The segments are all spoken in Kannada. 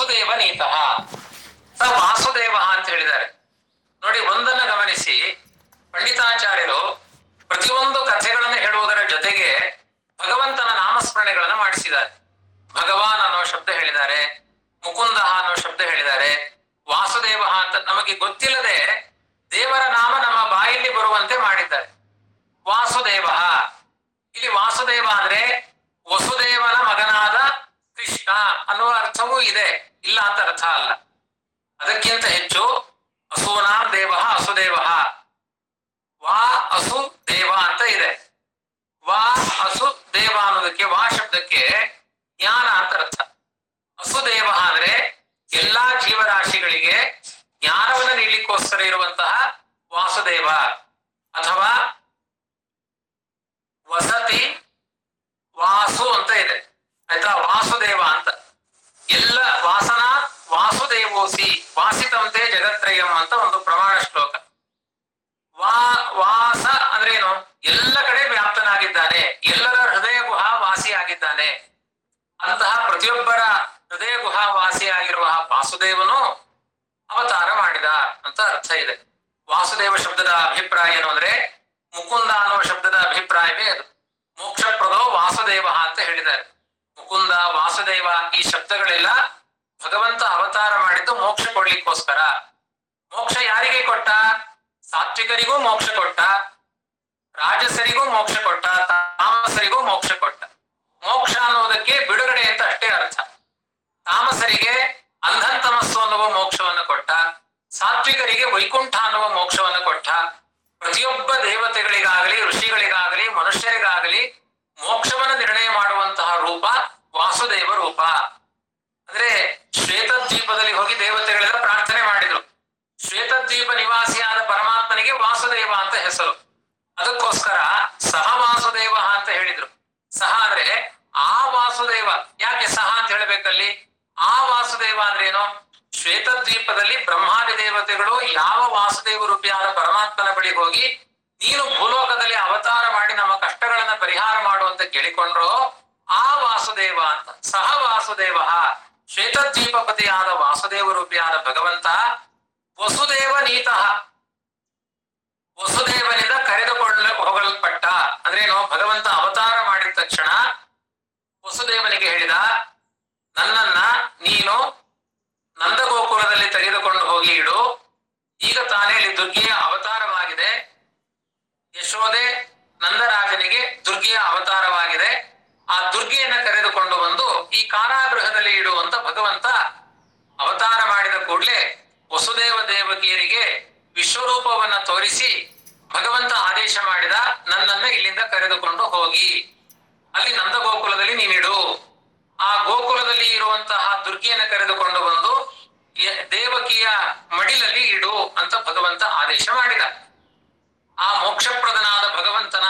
ವಸುದೇವ ನೀತಃ ಸ ವಾಸುದೇವ ಅಂತ ಹೇಳಿದ್ದಾರೆ ನೋಡಿ ಒಂದನ್ನ ಗಮನಿಸಿ ಪಂಡಿತಾಚಾರ್ಯರು ಪ್ರತಿಯೊಂದು ಕಥೆಗಳನ್ನು ಹೇಳುವುದರ ಜೊತೆಗೆ ಭಗವಂತನ ನಾಮಸ್ಮರಣೆಗಳನ್ನ ಮಾಡಿಸಿದ್ದಾರೆ ಭಗವಾನ್ ಅನ್ನೋ ಶಬ್ದ ಹೇಳಿದ್ದಾರೆ ಮುಕುಂದ ಅನ್ನೋ ಶಬ್ದ ಹೇಳಿದ್ದಾರೆ ವಾಸುದೇವ ಅಂತ ನಮಗೆ ಗೊತ್ತಿಲ್ಲದೆ ದೇವರ ನಾಮ ನಮ್ಮ ಬಾಯಲ್ಲಿ ಬರುವಂತೆ ಮಾಡಿದ್ದಾರೆ ವಾಸುದೇವ ಇಲ್ಲಿ ವಾಸುದೇವ ಅಂದ್ರೆ ವಸುದೇವನ ಮಗನಾದ ಕೃಷ್ಣ ಅನ್ನುವ ಅರ್ಥವೂ ಇದೆ ಇಲ್ಲ ಅಂತ ಅರ್ಥ ಅಲ್ಲ ಅದಕ್ಕಿಂತ ಹೆಚ್ಚು ಅಸೂನಾಂ ದೇವ ಅಸುದೇವ ವಾ ಅಸು ದೇವ ಅಂತ ಇದೆ ವಾ ಅಸು ದೇವ ಅನ್ನೋದಕ್ಕೆ ವಾ ಶಬ್ದಕ್ಕೆ ಜ್ಞಾನ ಅಂತ ಅರ್ಥ ಅಸುದೇವ ಅಂದ್ರೆ ಎಲ್ಲಾ ಜೀವರಾಶಿಗಳಿಗೆ ಜ್ಞಾನವನ್ನು ನೀಡಲಿಕ್ಕೋಸ್ಕರ ಇರುವಂತಹ ವಾಸುದೇವ ಅಥವಾ ವಸತಿ ವಾಸು ಅಂತ ಇದೆ ಆಯ್ತಾ ವಾಸುದೇವ ಅಂತ ಎಲ್ಲ ವಾಸನ ವಾಸುದೇವೋಸಿ ವಾಸಿತಂತೆ ಜಗತ್ರಯಂ ಅಂತ ಒಂದು ಪ್ರಮಾಣ ಶ್ಲೋಕ ವಾ ವಾಸ ಅಂದ್ರೆ ಏನು ಎಲ್ಲ ಕಡೆ ವ್ಯಾಪ್ತನಾಗಿದ್ದಾನೆ ಎಲ್ಲರ ಹೃದಯ ಗುಹಾ ವಾಸಿಯಾಗಿದ್ದಾನೆ ಅಂತಹ ಪ್ರತಿಯೊಬ್ಬರ ಹೃದಯ ಗುಹಾ ವಾಸಿಯಾಗಿರುವ ವಾಸುದೇವನು ಅವತಾರ ಮಾಡಿದ ಅಂತ ಅರ್ಥ ಇದೆ ವಾಸುದೇವ ಶಬ್ದದ ಅಭಿಪ್ರಾಯ ಏನು ಅಂದ್ರೆ ಮುಕುಂದ ಅನ್ನುವ ಶಬ್ದದ ಅಭಿಪ್ರಾಯವೇ ಅದು ಮೋಕ್ಷಪ್ರದೋ ವಾಸುದೇವ ಅಂತ ಹೇಳಿದ್ದಾರೆ ಮುಕುಂದ ವಾಸುದೇವ ಈ ಶಬ್ದಗಳೆಲ್ಲ ಭಗವಂತ ಅವತಾರ ಮಾಡಿದ್ದು ಮೋಕ್ಷ ಕೊಡ್ಲಿಕ್ಕೋಸ್ಕರ ಮೋಕ್ಷ ಯಾರಿಗೆ ಕೊಟ್ಟ ಸಾತ್ವಿಕರಿಗೂ ಮೋಕ್ಷ ಕೊಟ್ಟ ರಾಜಸರಿಗೂ ಮೋಕ್ಷ ಕೊಟ್ಟ ತಾಮಸರಿಗೂ ಮೋಕ್ಷ ಕೊಟ್ಟ ಮೋಕ್ಷ ಅನ್ನೋದಕ್ಕೆ ಬಿಡುಗಡೆ ಅಂತ ಅಷ್ಟೇ ಅರ್ಥ ತಾಮಸರಿಗೆ ಅಂಧಂತಮಸ್ಸು ಅನ್ನುವ ಮೋಕ್ಷವನ್ನು ಕೊಟ್ಟ ಸಾತ್ವಿಕರಿಗೆ ವೈಕುಂಠ ಅನ್ನುವ ಮೋಕ್ಷವನ್ನು ಕೊಟ್ಟ ಪ್ರತಿಯೊಬ್ಬ ದೇವತೆಗಳಿಗಾಗಲಿ ಋಷಿಗಳಿಗಾಗಲಿ ಮನುಷ್ಯರಿಗಾಗಲಿ ಮೋಕ್ಷವನ್ನು ನಿರ್ಣಯ ಮಾಡುವಂತಹ ರೂಪ ವಾಸುದೇವ ರೂಪ ಅಂದ್ರೆ ಶ್ವೇತದ್ವೀಪದಲ್ಲಿ ಹೋಗಿ ದೇವತೆಗಳೆಲ್ಲ ಪ್ರಾರ್ಥನೆ ಮಾಡಿದ್ರು ಶ್ವೇತದ್ವೀಪ ನಿವಾಸಿಯಾದ ಪರಮಾತ್ಮನಿಗೆ ವಾಸುದೇವ ಅಂತ ಹೆಸರು ಅದಕ್ಕೋಸ್ಕರ ಸಹ ವಾಸುದೇವ ಅಂತ ಹೇಳಿದ್ರು ಸಹ ಅಂದ್ರೆ ಆ ವಾಸುದೇವ ಯಾಕೆ ಸಹ ಅಂತ ಹೇಳ್ಬೇಕಲ್ಲಿ ಆ ವಾಸುದೇವ ಅಂದ್ರೆ ಏನು ಶ್ವೇತದ್ವೀಪದಲ್ಲಿ ಬ್ರಹ್ಮಾದಿ ದೇವತೆಗಳು ಯಾವ ವಾಸುದೇವ ರೂಪಿಯಾದ ಪರಮಾತ್ಮನ ಬಳಿ ಹೋಗಿ ನೀನು ಭೂಲೋಕದಲ್ಲಿ ಅವತಾರ ಮಾಡಿ ನಮ್ಮ ಕಷ್ಟಗಳನ್ನ ಪರಿಹಾರ ಮಾಡು ಅಂತ ಕೇಳಿಕೊಂಡ್ರು ಆ ವಾಸುದೇವ ಅಂತ ಸಹ ವಾಸುದೇವ ಶ್ವೇತದ್ವೀಪಪತಿಯಾದ ವಾಸುದೇವ ರೂಪಿಯಾದ ಭಗವಂತ ವಸುದೇವ ನೀತಃ ವಸುದೇವನಿಂದ ಕರೆದುಕೊಳ್ಳ ಹೋಗಲ್ಪಟ್ಟ ಅಂದ್ರೇನು ಭಗವಂತ ಅವತಾರ ಮಾಡಿದ ತಕ್ಷಣ ವಸುದೇವನಿಗೆ ಹೇಳಿದ ನನ್ನನ್ನ ನೀನು ನಂದಗೋಕುಲದಲ್ಲಿ ತೆಗೆದುಕೊಂಡು ಹೋಗಿ ಇಡು ಈಗ ತಾನೇ ಇಲ್ಲಿ ದುರ್ಗಿಯ ಅವತಾರವಾಗಿದೆ ಯಶೋದೆ ನಂದರಾಜನಿಗೆ ದುರ್ಗಿಯ ಅವತಾರವಾಗಿದೆ ಆ ದುರ್ಗಿಯನ್ನ ಕರೆದುಕೊಂಡು ಬಂದು ಈ ಕಾರಾಗೃಹದಲ್ಲಿ ಇಡುವಂತ ಭಗವಂತ ಅವತಾರ ಮಾಡಿದ ಕೂಡಲೇ ವಸುದೇವ ದೇವಕಿಯರಿಗೆ ವಿಶ್ವರೂಪವನ್ನ ತೋರಿಸಿ ಭಗವಂತ ಆದೇಶ ಮಾಡಿದ ನನ್ನನ್ನ ಇಲ್ಲಿಂದ ಕರೆದುಕೊಂಡು ಹೋಗಿ ಅಲ್ಲಿ ನಂದ ಗೋಕುಲದಲ್ಲಿ ನೀನಿಡು ಆ ಗೋಕುಲದಲ್ಲಿ ಇರುವಂತಹ ದುರ್ಗಿಯನ್ನ ಕರೆದುಕೊಂಡು ಬಂದು ಯ- ದೇವಕಿಯ ಮಡಿಲಲ್ಲಿ ಇಡು ಅಂತ ಭಗವಂತ ಆದೇಶ ಮಾಡಿದ ಆ ಮೋಕ್ಷಪ್ರದನಾದ ಭಗವಂತನ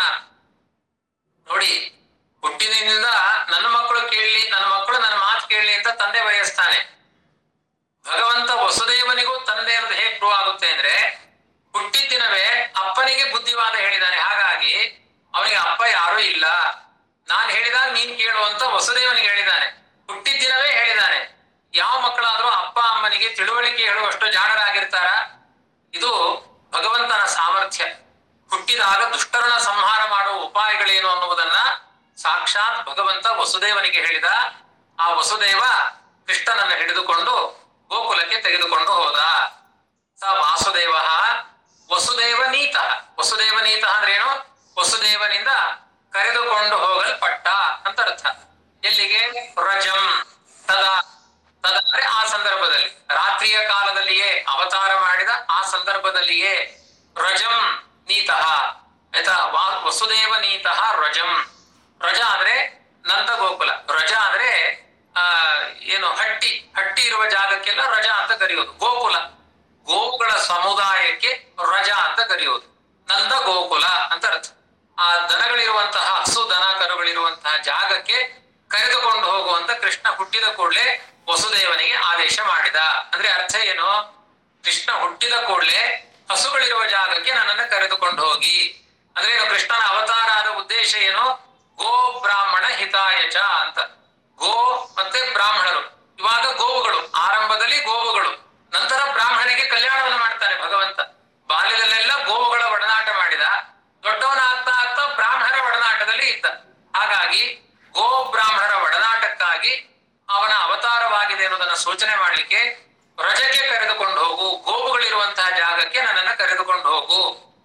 ನೋಡಿ ಹುಟ್ಟಿನಿಂದ ನನ್ನ ಮಕ್ಕಳು ಕೇಳಲಿ ನನ್ನ ಮಕ್ಕಳು ನನ್ನ ಮಾತು ಕೇಳಲಿ ಅಂತ ತಂದೆ ಬಯಸ್ತಾನೆ ಭಗವಂತ ವಸುದೇವನಿಗೂ ತಂದೆ ಅನ್ನೋದು ಹೇಗೆ ಪ್ರೂವ್ ಆಗುತ್ತೆ ಅಂದ್ರೆ ಹುಟ್ಟಿದ ದಿನವೇ ಅಪ್ಪನಿಗೆ ಬುದ್ಧಿವಾದ ಹೇಳಿದ್ದಾನೆ ಹಾಗಾಗಿ ಅವನಿಗೆ ಅಪ್ಪ ಯಾರೂ ಇಲ್ಲ ನಾನ್ ಹೇಳಿದಾಗ ನೀನ್ ಕೇಳು ಅಂತ ವಸುದೇವನಿಗೆ ಹೇಳಿದ್ದಾನೆ ಹುಟ್ಟಿದ ದಿನವೇ ಹೇಳಿದ್ದಾನೆ ಯಾವ ಮಕ್ಕಳಾದ್ರೂ ಅಪ್ಪ ಅಮ್ಮನಿಗೆ ತಿಳುವಳಿಕೆ ಹೇಳುವಷ್ಟು ಜಾಣರಾಗಿರ್ತಾರ ಇದು ಭಗವಂತನ ಸಾಮರ್ಥ್ಯ ಹುಟ್ಟಿದಾಗ ದುಷ್ಟರನ್ನ ಸಂಹಾರ ಮಾಡುವ ಉಪಾಯಗಳೇನು ಅನ್ನುವುದನ್ನ ಸಾಕ್ಷಾತ್ ಭಗವಂತ ವಸುದೇವನಿಗೆ ಹೇಳಿದ ಆ ವಸುದೇವ ಕೃಷ್ಣನನ್ನ ಹಿಡಿದುಕೊಂಡು ಗೋಕುಲಕ್ಕೆ ತೆಗೆದುಕೊಂಡು ಹೋದ ಸ ವಾಸುದೇವ ವಸುದೇವ ನೀತ ವಸುದೇವ ನೀತ ಅಂದ್ರೇನು ವಸುದೇವನಿಂದ ಕರೆದುಕೊಂಡು ಹೋಗಲ್ಪಟ್ಟ ಅಂತ ಅರ್ಥ ಎಲ್ಲಿಗೆ ರಜಂ ತದಾ ತದ ಅಂದ್ರೆ ಆ ಸಂದರ್ಭದಲ್ಲಿ ರಾತ್ರಿಯ ಕಾಲದಲ್ಲಿಯೇ ಅವತಾರ ಮಾಡಿದ ಆ ಸಂದರ್ಭದಲ್ಲಿಯೇ ರಜಂ ನೀತಃ ಆಯ್ತಾ ವಾ- ವಸುದೇವ ನೀತಃ ರಜಂ ರಜ ಅಂದ್ರೆ ನಂದ ಗೋಕುಲ ರಜ ಅಂದ್ರೆ ಆ ಏನು ಹಟ್ಟಿ ಹಟ್ಟಿ ಇರುವ ಜಾಗಕ್ಕೆಲ್ಲ ರಜ ಅಂತ ಕರೆಯೋದು ಗೋಕುಲ ಗೋವುಗಳ ಸಮುದಾಯಕ್ಕೆ ರಜ ಅಂತ ಕರೆಯೋದು ನಂದ ಗೋಕುಲ ಅಂತ ಅರ್ಥ ಆ ದನಗಳಿರುವಂತಹ ಹಸು ದನ ಕರುಗಳಿರುವಂತಹ ಜಾಗಕ್ಕೆ ಕರೆದುಕೊಂಡು ಹೋಗುವಂತ ಕೃಷ್ಣ ಹುಟ್ಟಿದ ಕೂಡಲೇ ವಸುದೇವನಿಗೆ ಆದೇಶ ಮಾಡಿದ ಅಂದ್ರೆ ಅರ್ಥ ಏನು ಕೃಷ್ಣ ಹುಟ್ಟಿದ ಕೂಡಲೇ ಹಸುಗಳಿರುವ ಜಾಗಕ್ಕೆ ನನ್ನನ್ನು ಕರೆದುಕೊಂಡು ಹೋಗಿ ಅಂದ್ರೆ ಏನು ಕೃಷ್ಣನ ಅವತಾರ ಆದ ಉದ್ದೇಶ ಏನು ಗೋ ಬ್ರಾಹ್ಮಣ ಹಿತಾಯಚ ಅಂತ ಗೋ ಮತ್ತೆ ಬ್ರಾಹ್ಮಣರು ಇವಾಗ ಗೋವುಗಳು ಆರ ಹಾಗಾಗಿ ಗೋ ಬ್ರಾಹ್ಮಣರ ಒಡನಾಟಕ್ಕಾಗಿ ಅವನ ಅವತಾರವಾಗಿದೆ ಅನ್ನೋದನ್ನ ಸೂಚನೆ ಮಾಡಲಿಕ್ಕೆ ವ್ರಜಕ್ಕೆ ಕರೆದುಕೊಂಡು ಹೋಗು ಗೋವುಗಳಿರುವಂತಹ ಜಾಗಕ್ಕೆ ನನ್ನನ್ನ ಕರೆದುಕೊಂಡು ಹೋಗು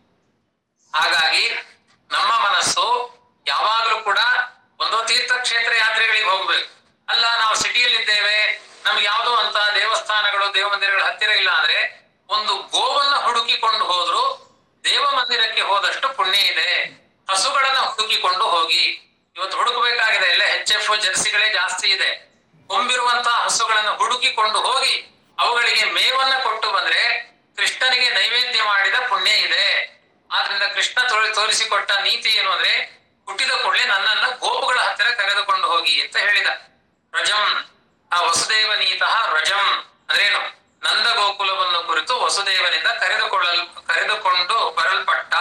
ಹಾಗಾಗಿ ನಮ್ಮ ಮನಸ್ಸು ಯಾವಾಗಲೂ ಕೂಡ ಒಂದೋ ತೀರ್ಥಕ್ಷೇತ್ರ ಯಾತ್ರೆಗಳಿಗೆ ಹೋಗ್ಬೇಕು ಅಲ್ಲ ನಾವು ಸಿಟಿಯಲ್ಲಿದ್ದೇವೆ ನಮ್ಗೆ ಯಾವುದೋ ಅಂತ ದೇವಸ್ಥಾನಗಳು ದೇವ ಮಂದಿರಗಳ ಹತ್ತಿರ ಇಲ್ಲ ಅಂದ್ರೆ ಒಂದು ಗೋವನ್ನ ಹುಡುಕಿಕೊಂಡು ಹೋದ್ರು ದೇವ ಮಂದಿರಕ್ಕೆ ಹೋದಷ್ಟು ಪುಣ್ಯ ಇದೆ ಹಸುಗಳನ್ನ ಹುಡುಕಿಕೊಂಡು ಹೋಗಿ ಇವತ್ತು ಹುಡುಕಬೇಕಾಗಿದೆ ಎಲ್ಲ ಎಚ್ ಎಫ್ ಜರ್ಸಿಗಳೇ ಜಾಸ್ತಿ ಇದೆ ಕೊಂಬಿರುವಂತಹ ಹಸುಗಳನ್ನು ಹುಡುಕಿಕೊಂಡು ಹೋಗಿ ಅವುಗಳಿಗೆ ಮೇವನ್ನ ಕೊಟ್ಟು ಬಂದ್ರೆ ಕೃಷ್ಣನಿಗೆ ನೈವೇದ್ಯ ಮಾಡಿದ ಪುಣ್ಯ ಇದೆ ಆದ್ರಿಂದ ಕೃಷ್ಣ ತೋರಿ ತೋರಿಸಿಕೊಟ್ಟ ನೀತಿ ಏನು ಅಂದ್ರೆ ಹುಟ್ಟಿದ ಕೂಡಲೇ ನನ್ನನ್ನ ಗೋಪುಗಳ ಹತ್ತಿರ ಕರೆದುಕೊಂಡು ಹೋಗಿ ಅಂತ ಹೇಳಿದ ರಜಂ ಆ ವಸುದೇವ ನೀತಃ ರಜಂ ಅಂದ್ರೇನು ನಂದ ಗೋಕುಲವನ್ನು ಕುರಿತು ವಸುದೇವನಿಂದ ಕರೆದುಕೊಳ್ಳಲ್ ಕರೆದುಕೊಂಡು ಬರಲ್ಪಟ್ಟ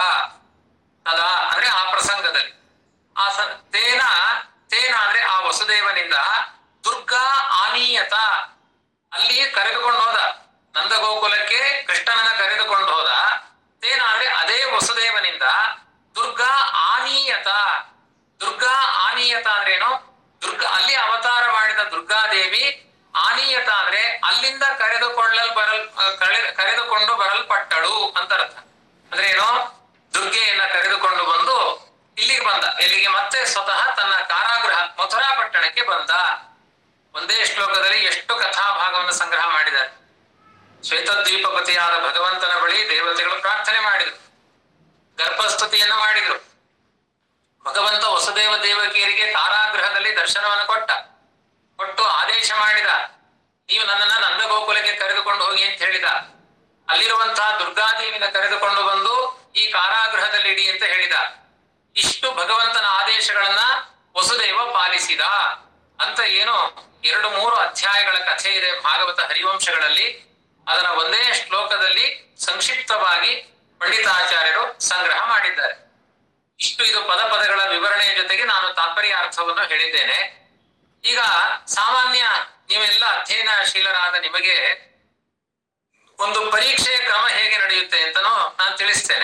ತದಾ ಅಂದ್ರೆ ಆ ಪ್ರಸಂಗದಲ್ಲಿ ಆ ಸ ತೇನ ತೇನ ಅಂದ್ರೆ ಆ ವಸುದೇವನಿಂದ ದುರ್ಗಾ ಆನೀಯತ ಅಲ್ಲಿ ಕರೆದುಕೊಂಡು ಹೋದ ನಂದ ಗೋಕುಲಕ್ಕೆ ಕೃಷ್ಣನನ್ನ ಕರೆದುಕೊಂಡು ಹೋದ ತೇನ ಅಂದ್ರೆ ಅದೇ ವಸುದೇವನಿಂದ ದುರ್ಗಾ ಆನೀಯತ ದುರ್ಗಾ ಆನೀಯತ ಅಂದ್ರೇನು ದುರ್ಗಾ ಅಲ್ಲಿ ಅವತಾರ ಮಾಡಿದ ದುರ್ಗಾದೇವಿ ಆನೀಯತ ಅಂದ್ರೆ ಅಲ್ಲಿಂದ ಕರೆದುಕೊಳ್ಳಲ್ ಬರಲ್ ಕಳೆ- ಕರೆದುಕೊಂಡು ಬರಲ್ಪಟ್ಟಳು ಅಂತ ಅರ್ಥ ಅಂದ್ರೆ ಏನು ದುರ್ಗೆಯನ್ನ ಕರೆದುಕೊಂಡು ಬಂದು ಇಲ್ಲಿಗೆ ಬಂದ ಇಲ್ಲಿಗೆ ಮತ್ತೆ ಸ್ವತಃ ತನ್ನ ಕಾರಾಗೃಹ ಮಥುರಾ ಪಟ್ಟಣಕ್ಕೆ ಬಂದ ಒಂದೇ ಶ್ಲೋಕದಲ್ಲಿ ಎಷ್ಟು ಕಥಾಭಾಗವನ್ನು ಸಂಗ್ರಹ ಮಾಡಿದ್ದಾರೆ ಶ್ವೇತದ್ವೀಪಪತಿಯಾದ ಭಗವಂತನ ಬಳಿ ದೇವತೆಗಳು ಪ್ರಾರ್ಥನೆ ಮಾಡಿದರು ಗರ್ಭಸ್ತುತಿಯನ್ನು ಮಾಡಿದರು ಭಗವಂತ ವಸುದೇವ ದೇವಕಿಯರಿಗೆ ಕಾರಾಗೃಹದಲ್ಲಿ ದರ್ಶನವನ್ನು ಕೊಟ್ಟ ಕೊಟ್ಟು ಆದೇಶ ಮಾಡಿದ ನೀವು ನನ್ನನ್ನ ನಂದ ಗೋಕುಲಕ್ಕೆ ಕರೆದುಕೊಂಡು ಹೋಗಿ ಅಂತ ಹೇಳಿದ ಅಲ್ಲಿರುವಂತಹ ದುರ್ಗಾದೇವಿನ ಕರೆದುಕೊಂಡು ಬಂದು ಈ ಕಾರಾಗೃಹದಲ್ಲಿ ಇಡಿ ಅಂತ ಹೇಳಿದ ಇಷ್ಟು ಭಗವಂತನ ಆದೇಶಗಳನ್ನ ವಸುದೇವ ಪಾಲಿಸಿದ ಅಂತ ಏನು ಎರಡು ಮೂರು ಅಧ್ಯಾಯಗಳ ಕಥೆ ಇದೆ ಭಾಗವತ ಹರಿವಂಶಗಳಲ್ಲಿ ಅದರ ಒಂದೇ ಶ್ಲೋಕದಲ್ಲಿ ಸಂಕ್ಷಿಪ್ತವಾಗಿ ಪಂಡಿತಾಚಾರ್ಯರು ಸಂಗ್ರಹ ಮಾಡಿದ್ದಾರೆ ಇಷ್ಟು ಇದು ಪದ ಪದಗಳ ವಿವರಣೆಯ ಜೊತೆಗೆ ನಾನು ತಾತ್ಪರ್ಯಾರ್ಥವನ್ನು ಹೇಳಿದ್ದೇನೆ ಈಗ ಸಾಮಾನ್ಯ ನೀವೆಲ್ಲ ಅಧ್ಯಯನಶೀಲರಾದ ನಿಮಗೆ ಒಂದು ಪರೀಕ್ಷೆಯ ಕ್ರಮ ಹೇಗೆ ನಡೆಯುತ್ತೆ ಅಂತನೂ ನಾನು ತಿಳಿಸ್ತೇನೆ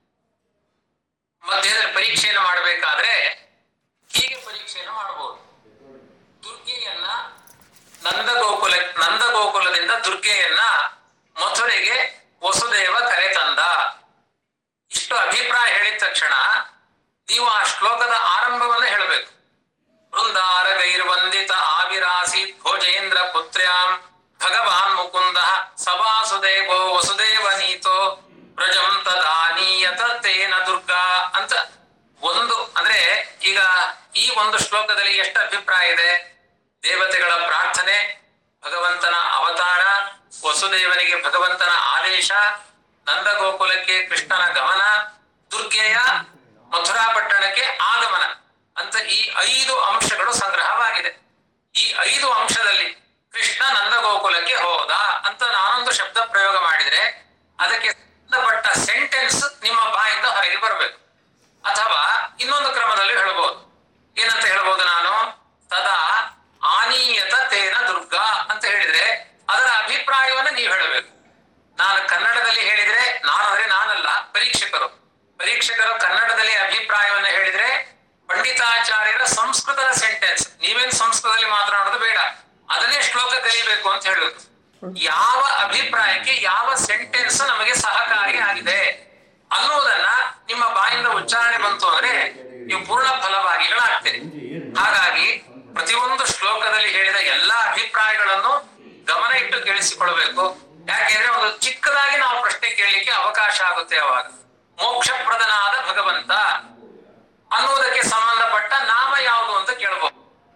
ಮಧ್ಯದಲ್ಲಿ ಪರೀಕ್ಷೆಯನ್ನು ಮಾಡಬೇಕಾದ್ರೆ ಹೀಗೆ ಪರೀಕ್ಷೆಯನ್ನು ಮಾಡಬಹುದು ದುರ್ಗೆಯನ್ನ ನಂದ ಗೋಕುಲ ನಂದ ಗೋಕುಲದಿಂದ ದುರ್ಗೆಯನ್ನ ಮಥುರೆಗೆ ವಸುದೇವ ಕರೆತಂದ ಇಷ್ಟು ಅಭಿಪ್ರಾಯ ಹೇಳಿದ ತಕ್ಷಣ ನೀವು ಆ ಶ್ಲೋಕದ ಆರಂಭವನ್ನು ಹೇಳಬೇಕು ವೃಂದಾರಗೈರ್ವಂದಿತ ಆವಿರಾಸೀತ್ ಭೋಜೇಂದ್ರ ಪುತ್ರ್ಯಾಂ ಭಗವಾನ್ ಮುಕುಂದ ಸವಾಸುದೇವೋ ವಸುದೇವ ನೀತೋ ಪ್ರಜಂ ತದಾನೀಯತ ತೇನ ದುರ್ಗಾ ಅಂತ ಒಂದು ಅಂದ್ರೆ ಈಗ ಈ ಒಂದು ಶ್ಲೋಕದಲ್ಲಿ ಎಷ್ಟು ಅಭಿಪ್ರಾಯ ಇದೆ ದೇವತೆಗಳ ಪ್ರಾರ್ಥನೆ ಭಗವಂತನ ಅವತಾರ ವಸುದೇವನಿಗೆ ಭಗವಂತನ ಆದೇಶ ನಂದ ಗೋಕುಲಕ್ಕೆ ಕೃಷ್ಣನ ಗಮನ ದುರ್ಗೆಯ ಮಥುರಾ ಪಟ್ಟಣಕ್ಕೆ ಆಗಮನ ಅಂತ ಈ ಐದು ಅಂಶಗಳು ಸಂಗ್ರಹವಾಗಿದೆ ಈ ಐದು ಅಂಶದಲ್ಲಿ ಕೃಷ್ಣ ನಂದ ಗೋಕುಲಕ್ಕೆ ಹೋದ ಅಂತ ನಾನೊಂದು ಶಬ್ದ ಪ್ರಯೋಗ ಮಾಡಿದ್ರೆ ಅದಕ್ಕೆ ಸಂಬಂಧಪಟ್ಟ ಸೆಂಟೆನ್ಸ್ ನಿಮ್ಮ ಬಾಯಿಂದ ಹೊರಗೆ ಬರಬೇಕು ಅಥವಾ ಇನ್ನೊಂದು ಕ್ರಮದಲ್ಲಿ ಹೇಳ್ಬೋದು ಏನಂತ ಹೇಳ್ಬೋದು ನಾನು ತದಾ ಆನೀಯತ ತೇನ ದುರ್ಗಾ ಅಂತ ಹೇಳಿದ್ರೆ ಅದರ ಅಭಿಪ್ರಾಯವನ್ನ ನೀವು ಹೇಳಬೇಕು ನಾನು ಕನ್ನಡದಲ್ಲಿ ಹೇಳಿದ್ರೆ ನಾನು ಅಂದ್ರೆ ನಾನಲ್ಲ ಪರೀಕ್ಷಕರು ಪರೀಕ್ಷಕರು ಕನ್ನಡದಲ್ಲಿ ಅಭಿಪ್ರಾಯವನ್ನ ಹೇಳಿದ್ರೆ ಪಂಡಿತಾಚಾರ್ಯರ ಸಂಸ್ಕೃತದ ಸೆಂಟೆನ್ಸ್ ನೀವೇನ್ ಸಂಸ್ಕೃತದಲ್ಲಿ ಮಾತನಾಡೋದು ಬೇಡ ಅದನ್ನೇ ಶ್ಲೋಕ ಕಲಿಬೇಕು ಅಂತ ಹೇಳುದು ಯಾವ ಅಭಿಪ್ರಾಯಕ್ಕೆ ಯಾವ ಸೆಂಟೆನ್ಸ್ ನಮಗೆ ಸಹಕಾರಿ ಆಗಿದೆ ಅನ್ನುವುದನ್ನ ನಿಮ್ಮ ಬಾಯಿಂದ ಉಚ್ಚಾರಣೆ ಬಂತು ಅಂದ್ರೆ ನೀವು ಪೂರ್ಣ ಫಲವಾಗಿಗಳಾಗ್ತೀರಿ ಹಾಗಾಗಿ ಪ್ರತಿಯೊಂದು ಶ್ಲೋಕದಲ್ಲಿ ಹೇಳಿದ ಎಲ್ಲಾ ಅಭಿಪ್ರಾಯಗಳನ್ನು ಗಮನ ಇಟ್ಟು ಕೇಳಿಸಿಕೊಳ್ಬೇಕು ಯಾಕೆಂದ್ರೆ ಒಂದು ಚಿಕ್ಕದಾಗಿ ನಾವು ಪ್ರಶ್ನೆ ಕೇಳಲಿಕ್ಕೆ ಅವಕಾಶ ಆಗುತ್ತೆ ಅವಾಗ ಮೋಕ್ಷಪ್ರದನಾದ ಭಗವಂತ ಅನ್ನುವುದಕ್ಕೆ ಸಂಬಂಧಪಟ್ಟ ನಾಮ ಯಾವುದು ಅಂತ ಕೇಳಬಹುದು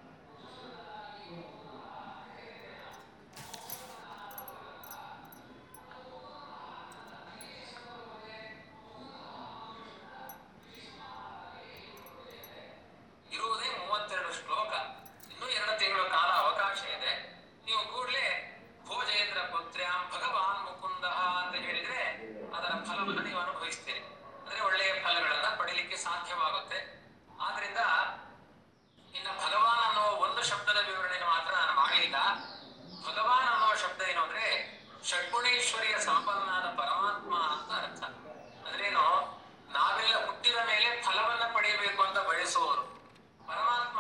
ಇರುವುದೇ ಮೂವತ್ತೆರಡು ಶ್ಲೋಕ ಇನ್ನೂ ಎರಡು ತಿಂಗಳ ಕಾಲ ಅವಕಾಶ ಇದೆ ನೀವು ಕೂಡಲೇ ಭೋಜೇಂದ್ರ ಪುತ್ರ್ಯಾಂ ಭಗವಾನ್ ಮುಕುಂದ ಅಂತ ಹೇಳಿದ್ರೆ ಅದರ ಫಲವನ್ನು ನೀವು ಅನುಭವಿಸ್ತೀರಿ ಅಂದ್ರೆ ಒಳ್ಳೆಯ ಫಲಗಳನ್ನ ಪಡಿಲಿಕ್ಕೆ ಸಾಧ್ಯವಾಗುತ್ತೆ ಆದ್ರಿಂದ ಇನ್ನು ಭಗವಾನ್ ಅನ್ನೋ ಒಂದು ಶಬ್ದದ ವಿವರಣೆ ಮಾತ್ರ ನಾನು ಮಾಡಲಿಲ್ಲ ಭಗವಾನ್ ಅನ್ನೋ ಶಬ್ದ ಏನು ಅಂದ್ರೆ ಷಡ್ಗುಣೇಶ್ವರಿಯ ಸಂಪನ್ನಾದ ಪರಮಾತ್ಮ ಅಂತ ಅರ್ಥ ಅಂದ್ರೇನು ನಾವೆಲ್ಲ ಹುಟ್ಟಿದ ಮೇಲೆ ಫಲವನ್ನ ಪಡೆಯಬೇಕು ಅಂತ ಬಯಸುವವರು ಪರಮಾತ್ಮ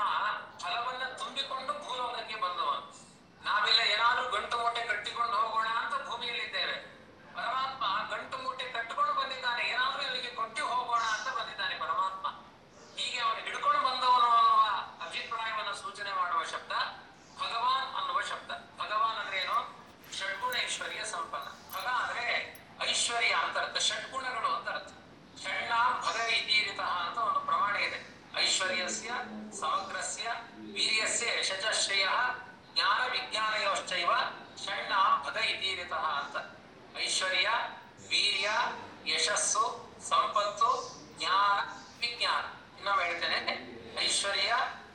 ಶರೀರಸ್ಯ ಸಮಗ್ರಸ್ಯ ವೀರ್ಯಸ್ಯ ಯಶಶ್ರೇಯ ಜ್ಞಾನ ವಿಜ್ಞಾನಯೋಶ್ಚೈವ ಷಣ್ಣ ಭಗ ಇತೀರಿತಃ ಅಂತ ಐಶ್ವರ್ಯ ವೀರ್ಯ ಯಶಸ್ಸು ಸಂಪತ್ತು ಜ್ಞಾನ ವಿಜ್ಞಾನ ಇನ್ನೊಮ್ಮೆ ಹೇಳ್ತೇನೆ ಐಶ್ವರ್ಯ